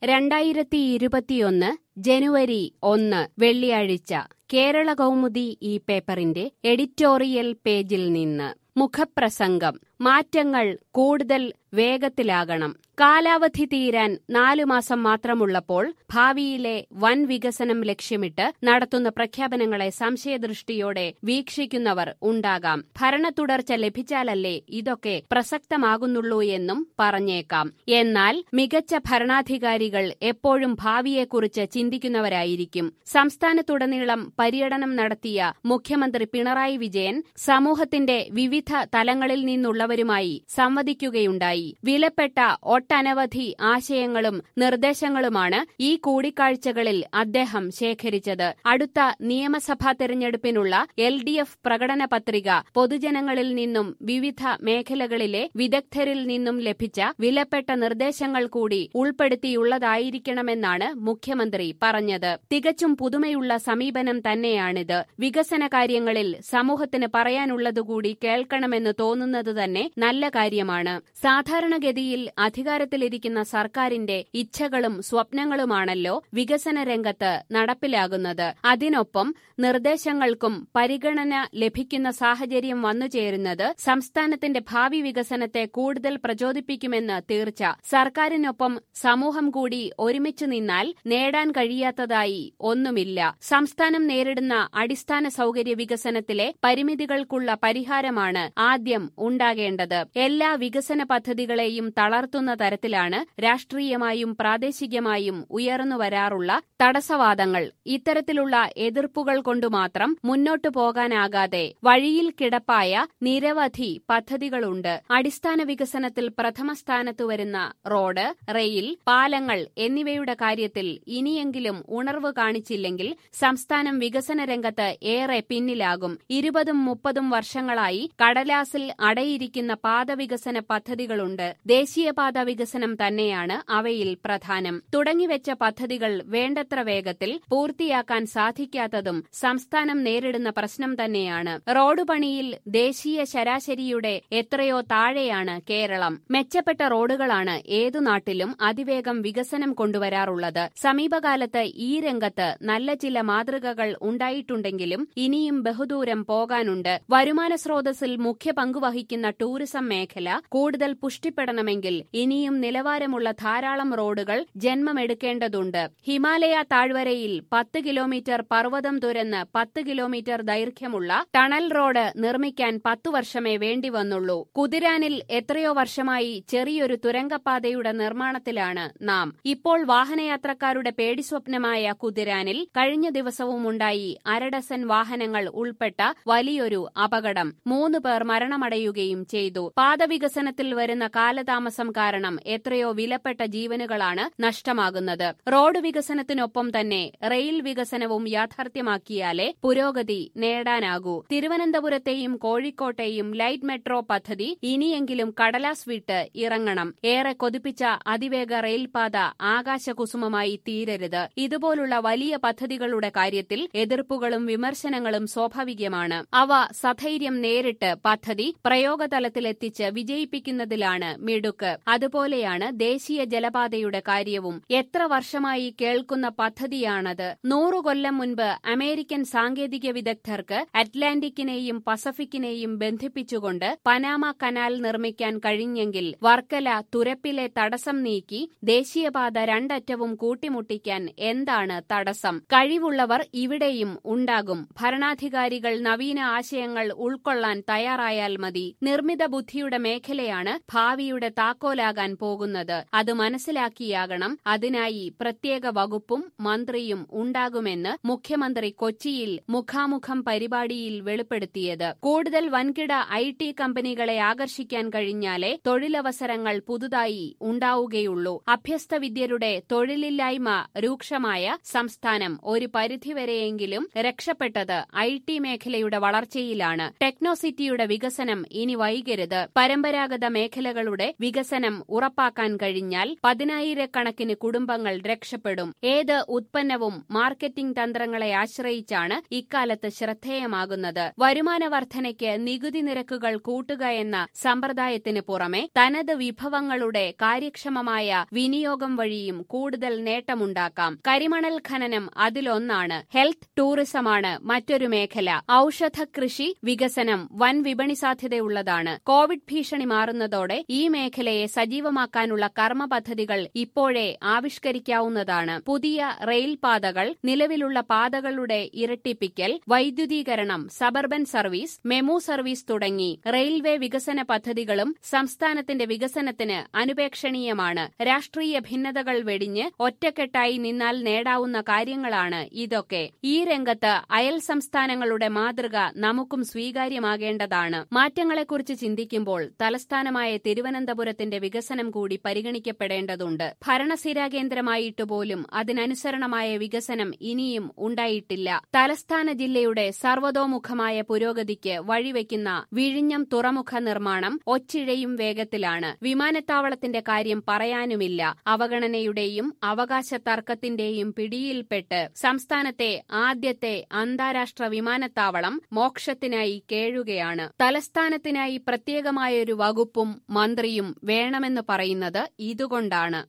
രണ്ടായിരത്തി ഇരുപത്തിയൊന്ന് ജനുവരി ഒന്ന് വെള്ളിയാഴ്ച കേരള കൗമുദി ഈ പേപ്പറിന്റെ എഡിറ്റോറിയൽ പേജിൽ നിന്ന് മുഖപ്രസംഗം മാറ്റങ്ങൾ കൂടുതൽ വേഗത്തിലാകണം കാലാവധി തീരാൻ നാലു മാസം മാത്രമുള്ളപ്പോൾ ഭാവിയിലെ വൻ വികസനം ലക്ഷ്യമിട്ട് നടത്തുന്ന പ്രഖ്യാപനങ്ങളെ സംശയദൃഷ്ടിയോടെ വീക്ഷിക്കുന്നവർ ഉണ്ടാകാം ഭരണത്തുടർച്ച ലഭിച്ചാലല്ലേ ഇതൊക്കെ പ്രസക്തമാകുന്നുള്ളൂ എന്നും പറഞ്ഞേക്കാം എന്നാൽ മികച്ച ഭരണാധികാരികൾ എപ്പോഴും ഭാവിയെക്കുറിച്ച് ചിന്തിക്കുന്നവരായിരിക്കും സംസ്ഥാനത്തുടനീളം പര്യടനം നടത്തിയ മുഖ്യമന്ത്രി പിണറായി വിജയൻ സമൂഹത്തിന്റെ വിവിധ തലങ്ങളിൽ നിന്നുള്ളവരുമായി സംവദിക്കുകയുണ്ടായി വിലപ്പെട്ട ഒട്ടനവധി ആശയങ്ങളും നിർദ്ദേശങ്ങളുമാണ് ഈ കൂടിക്കാഴ്ചകളിൽ അദ്ദേഹം ശേഖരിച്ചത് അടുത്ത നിയമസഭാ തെരഞ്ഞെടുപ്പിനുള്ള എൽ ഡി എഫ് പ്രകടന പത്രിക പൊതുജനങ്ങളിൽ നിന്നും വിവിധ മേഖലകളിലെ വിദഗ്ധരിൽ നിന്നും ലഭിച്ച വിലപ്പെട്ട നിർദ്ദേശങ്ങൾ കൂടി ഉൾപ്പെടുത്തിയുള്ളതായിരിക്കണമെന്നാണ് മുഖ്യമന്ത്രി പറഞ്ഞത് തികച്ചും പുതുമയുള്ള സമീപനം തന്നെയാണിത് വികസന കാര്യങ്ങളിൽ സമൂഹത്തിന് പറയാനുള്ളതുകൂടി കേൾക്കണമെന്ന് തോന്നുന്നത് തന്നെ നല്ല കാര്യമാണ് സാധാരണഗതിയിൽ അധികാരത്തിലിരിക്കുന്ന സർക്കാരിന്റെ ഇച്ഛകളും സ്വപ്നങ്ങളുമാണല്ലോ വികസന രംഗത്ത് നടപ്പിലാകുന്നത് അതിനൊപ്പം നിർദ്ദേശങ്ങൾക്കും പരിഗണന ലഭിക്കുന്ന സാഹചര്യം വന്നുചേരുന്നത് സംസ്ഥാനത്തിന്റെ ഭാവി വികസനത്തെ കൂടുതൽ പ്രചോദിപ്പിക്കുമെന്ന് തീർച്ച സർക്കാരിനൊപ്പം സമൂഹം കൂടി ഒരുമിച്ചു നിന്നാൽ നേടാൻ കഴിയാത്തതായി ഒന്നുമില്ല സംസ്ഥാനം നേരിടുന്ന അടിസ്ഥാന സൗകര്യ വികസനത്തിലെ പരിമിതികൾക്കുള്ള പരിഹാരമാണ് ആദ്യം ഉണ്ടാകേണ്ടത് എല്ലാ വികസന പദ്ധതികളെയും തളർത്തുന്ന തരത്തിലാണ് രാഷ്ട്രീയമായും പ്രാദേശികമായും ഉയർന്നുവരാറുള്ള തടസ്സവാദങ്ങൾ ഇത്തരത്തിലുള്ള എതിർപ്പുകൾ കൊണ്ടുമാത്രം മുന്നോട്ടു പോകാനാകാതെ വഴിയിൽ കിടപ്പായ നിരവധി പദ്ധതികളുണ്ട് അടിസ്ഥാന വികസനത്തിൽ പ്രഥമ സ്ഥാനത്തു വരുന്ന റോഡ് റെയിൽ പാലങ്ങൾ എന്നിവയുടെ കാര്യത്തിൽ ഇനിയെങ്കിലും ഉണർവ് കാണിച്ചില്ലെങ്കിൽ സംസ്ഥാനം വികസന രംഗത്ത് ഏറെ പിന്നിലാകും ഇരുപതും മുപ്പതും വർഷങ്ങളായി കടലാസിൽ അടയിരിക്കുന്ന പാതവികസന പദ്ധതികളുണ്ട് ദേശീയപാത വികസനം തന്നെയാണ് അവയിൽ പ്രധാനം തുടങ്ങിവെച്ച പദ്ധതികൾ വേണ്ടത്ര വേഗത്തിൽ പൂർത്തിയാക്കാൻ സാധിക്കാത്തതും സംസ്ഥാനം നേരിടുന്ന പ്രശ്നം തന്നെയാണ് റോഡ് പണിയിൽ ദേശീയ ശരാശരിയുടെ എത്രയോ താഴെയാണ് കേരളം മെച്ചപ്പെട്ട റോഡുകളാണ് ഏതു നാട്ടിലും അതിവേഗം വികസനം കൊണ്ടുവരാറുള്ളത് സമീപകാലത്ത് ഈ രംഗത്ത് നല്ല ചില മാതൃകകൾ ഉണ്ടായിട്ടുണ്ടെങ്കിലും ഇനിയും ബഹുദൂരം പോകാനുണ്ട് വരുമാന സ്രോതസ്സിൽ മുഖ്യ പങ്കുവഹിക്കുന്ന ടൂറിസം മേഖല കൂടുതൽ പുഷ്ടിപ്പെടണമെങ്കിൽ ഇനിയും നിലവാരമുള്ള ധാരാളം റോഡുകൾ ജന്മമെടുക്കേണ്ടതുണ്ട് ഹിമാലയ താഴ്വരയിൽ പത്ത് കിലോമീറ്റർ പർവ്വതം തുരന്ന് പത്ത് കിലോമീറ്റർ ദൈർഘ്യമുള്ള ടണൽ റോഡ് നിർമ്മിക്കാൻ പത്തു വർഷമേ വേണ്ടിവന്നുള്ളൂ കുതിരാനിൽ എത്രയോ വർഷമായി ചെറിയൊരു തുരങ്കപ്പാതയുടെ നിർമ്മാണത്തിലാണ് നാം ഇപ്പോൾ വാഹനയാത്രക്കാരുടെ പേടിസ്വപ്നമായ കുതിരാനിൽ കഴിഞ്ഞ ദിവസവും ഉണ്ടായി അരഡസൻ വാഹനങ്ങൾ ഉൾപ്പെട്ട വലിയൊരു അപകടം മൂന്ന് പേർ മരണമടയുകയും ചെയ്തു പാതവികസനത്തിൽ വരുന്ന കാലതാമസം കാരണം എത്രയോ വിലപ്പെട്ട ജീവനുകളാണ് നഷ്ടമാകുന്നത് റോഡ് വികസനത്തിനൊപ്പം തന്നെ റെയിൽ വികസനവും യാഥാർത്ഥ്യമാക്കിയാലേ പുരോഗതി നേടാനാകൂ തിരുവനന്തപുരത്തെയും കോഴിക്കോട്ടെയും ലൈറ്റ് മെട്രോ പദ്ധതി ഇനിയെങ്കിലും കടലാസ് വിട്ട് ഇറങ്ങണം ഏറെ കൊതിപ്പിച്ച അതിവേഗ റെയിൽപാത ആകാശകുസുമമായി തീരരുത് ഇതുപോലുള്ള വലിയ പദ്ധതികളുടെ കാര്യത്തിൽ എതിർപ്പുകളും വിമർശനങ്ങളും സ്വാഭാവികമാണ് അവ സധൈര്യം നേരിട്ട് പദ്ധതി പ്രയോഗതലത്തിലെത്തിച്ച് വിജയിപ്പിക്കുന്നതിലാണ് മിടുക്ക് അതുപോലെയാണ് ദേശീയ ജലപാതയുടെ കാര്യവും എത്ര വർഷമായി കേൾക്കുന്ന പദ്ധതിയാണത് നൂറു കൊല്ലം മുൻപ് അമേരിക്കൻ സാങ്കേതിക വിദഗ്ധർക്ക് അറ്റ്ലാന്റിക്കിനെയും പസഫിക്കിനെയും ബന്ധിപ്പിച്ചുകൊണ്ട് പനാമ കനാൽ നിർമ്മിക്കാൻ കഴിഞ്ഞെങ്കിൽ വർക്കല തുരപ്പിലെ തടസ്സം നീക്കി ദേശീയപാത രണ്ടറ്റവും കൂട്ടിമുട്ടിക്കാൻ എന്താണ് തടസ്സം കഴിവുള്ളവർ ഇവിടെയും ഉണ്ടാകും ഭരണാധികാരികൾ നവീന ആശയങ്ങൾ ഉൾക്കൊള്ളാൻ തയ്യാറായാൽ മതി നിർമ്മിത ബുദ്ധിയുടെ മേഖലയാണ് ഭാവിയുടെ താക്കോലാകാൻ പോകുന്നത് അത് മനസ്സിലാക്കിയാകണം അതിനായി പ്രത്യേക വകുപ്പും മന്ത്രിയും ഉണ്ടാകുമെന്ന് മുഖ്യമന്ത്രി കൊച്ചിയിൽ മുഖാമുഖം പരിപാടിയിൽ വെളിപ്പെടുത്തിയത് കൂടുതൽ വൻകിട ഐ ടി കമ്പനികളെ ആകർഷിക്കാൻ കഴിഞ്ഞാലേ തൊഴിലവസരങ്ങൾ പുതുതായി ഉണ്ടാവുകയുള്ളൂ അഭ്യസ്ത വിദ്യരുടെ തൊഴിലില്ലായ്മ രൂക്ഷമായ സംസ്ഥാനം ഒരു പരിധിവരെയെങ്കിലും രക്ഷപ്പെട്ടത് ഐ ടി മേഖലയുടെ വളർച്ചയിലാണ് ടെക്നോസിറ്റിയുടെ വികസനം ഇനി വൈകി വൈകരുത് പരമ്പരാഗത മേഖലകളുടെ വികസനം ഉറപ്പാക്കാൻ കഴിഞ്ഞാൽ പതിനായിരക്കണക്കിന് കുടുംബങ്ങൾ രക്ഷപ്പെടും ഏത് ഉത്പന്നവും മാർക്കറ്റിംഗ് തന്ത്രങ്ങളെ ആശ്രയിച്ചാണ് ഇക്കാലത്ത് ശ്രദ്ധേയമാകുന്നത് വരുമാന വർധനയ്ക്ക് നികുതി നിരക്കുകൾ കൂട്ടുക എന്ന സമ്പ്രദായത്തിന് പുറമെ തനത് വിഭവങ്ങളുടെ കാര്യക്ഷമമായ വിനിയോഗം വഴിയും കൂടുതൽ നേട്ടമുണ്ടാക്കാം കരിമണൽ ഖനനം അതിലൊന്നാണ് ഹെൽത്ത് ടൂറിസമാണ് മറ്റൊരു മേഖല ഔഷധ കൃഷി വികസനം വൻ വിപണി സാധ്യതയുള്ളതാണ് കോവിഡ് ഭീഷണി മാറുന്നതോടെ ഈ മേഖലയെ സജീവമാക്കാനുള്ള കർമ്മ പദ്ധതികൾ ഇപ്പോഴേ ആവിഷ്കരിക്കാവുന്നതാണ് പുതിയ റെയിൽ പാതകൾ നിലവിലുള്ള പാതകളുടെ ഇരട്ടിപ്പിക്കൽ വൈദ്യുതീകരണം സബർബൻ സർവീസ് മെമു സർവീസ് തുടങ്ങി റെയിൽവേ വികസന പദ്ധതികളും സംസ്ഥാനത്തിന്റെ വികസനത്തിന് അനുപേക്ഷണീയമാണ് രാഷ്ട്രീയ ഭിന്നതകൾ വെടിഞ്ഞ് ഒറ്റക്കെട്ടായി നിന്നാൽ നേടാവുന്ന കാര്യങ്ങളാണ് ഇതൊക്കെ ഈ രംഗത്ത് അയൽ സംസ്ഥാനങ്ങളുടെ മാതൃക നമുക്കും സ്വീകാര്യമാകേണ്ടതാണ് മാറ്റങ്ങളെക്കുറിച്ച് ചിന്തിക്കുമ്പോൾ തലസ്ഥാനമായ തിരുവനന്തപുരത്തിന്റെ വികസനം കൂടി പരിഗണിക്കപ്പെടേണ്ടതുണ്ട് ഭരണസിരാ കേന്ദ്രമായിട്ട് പോലും അതിനനുസരണമായ വികസനം ഇനിയും ഉണ്ടായിട്ടില്ല തലസ്ഥാന ജില്ലയുടെ സർവതോമുഖമായ പുരോഗതിക്ക് വഴിവെക്കുന്ന വിഴിഞ്ഞം തുറമുഖ നിർമ്മാണം ഒച്ചിഴയും വേഗത്തിലാണ് വിമാനത്താവളത്തിന്റെ കാര്യം പറയാനുമില്ല അവഗണനയുടെയും അവകാശ തർക്കത്തിന്റെയും പിടിയിൽപ്പെട്ട് സംസ്ഥാനത്തെ ആദ്യത്തെ അന്താരാഷ്ട്ര വിമാനത്താവളം മോക്ഷത്തിനായി കേഴുകയാണ് തലസ്ഥാനത്തിനായി പ്രത്യേകമായൊരു വകുപ്പും മന്ത്രിയും വേണമെന്ന് പറയുന്നത് ഇതുകൊണ്ടാണ്